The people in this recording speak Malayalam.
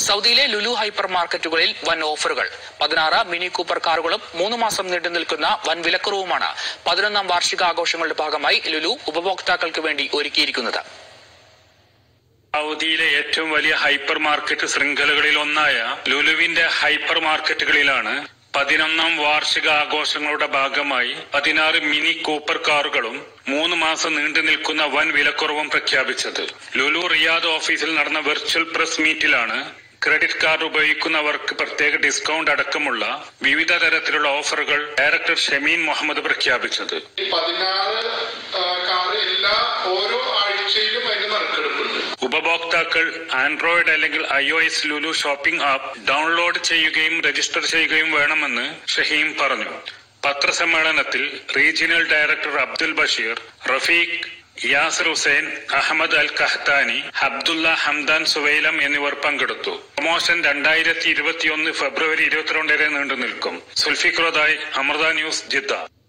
സൗദിയിലെ ലുലു ഹൈപ്പർ മാർക്കറ്റുകളിൽ വൻ ഓഫറുകൾ പതിനാറ് മിനി കൂപ്പർ കാറുകളും മൂന്ന് മാസം നീണ്ടു നിൽക്കുന്ന വൻ വിലക്കുറവുമാണ് പതിനൊന്നാം വാർഷികാഘോഷങ്ങളുടെ ഭാഗമായി ലുലു ഉപഭോക്താക്കൾക്ക് വേണ്ടി ഒരുക്കിയിരിക്കുന്നത് സൗദിയിലെ ഏറ്റവും വലിയ ഹൈപ്പർ മാർക്കറ്റ് ശൃംഖലകളിൽ ഒന്നായ ലുലുവിന്റെ ഹൈപ്പർ മാർക്കറ്റുകളിലാണ് പതിനൊന്നാം വാർഷിക ആഘോഷങ്ങളുടെ ഭാഗമായി പതിനാറ് മിനി കൂപ്പർ കാറുകളും മൂന്ന് മാസം നീണ്ടു നിൽക്കുന്ന വൻ വിലക്കുറവും പ്രഖ്യാപിച്ചത് ലുലു റിയാദ് ഓഫീസിൽ നടന്ന വെർച്വൽ പ്രസ് മീറ്റിലാണ് ക്രെഡിറ്റ് കാർഡ് ഉപയോഗിക്കുന്നവർക്ക് പ്രത്യേക ഡിസ്കൗണ്ട് അടക്കമുള്ള വിവിധ തരത്തിലുള്ള ഓഫറുകൾ ഡയറക്ടർ ഷമീൻ മുഹമ്മദ് പ്രഖ്യാപിച്ചത് ഈ പതിനാറ് ആ, കാറ് എല്ലാ ഓരോ ആഴ്ചയിലും അതിന് നറുക്കെടുപ്പുണ്ട് ഉപഭോക്താക്കൾ ആൻഡ്രോയിഡ് അല്ലെങ്കിൽ I O S Lulu shopping app download ചെയ്യുകയും രജിസ്റ്റർ ചെയ്യുകയും വേണമെന്ന് ഷഹീം പറഞ്ഞു പത്രസമ്മേളനത്തിൽ regional director Abdul Basheer Rafeeq Yasser Hussain Ahmed Al Qahtani Abdullah Hamdan Suwailam എന്നിവർ പങ്കെടുത്തു പ്രൊമോഷൻ രണ്ടായിരത്തി ഇരുപത്തിയൊന്ന് ഫെബ്രുവരി ഇരുപത്തിരണ്ട് വരെ നീണ്ടു നിൽക്കും സുൽഫിഖ്രോദായ് അമൃത ന്യൂസ് ജിദ്ദ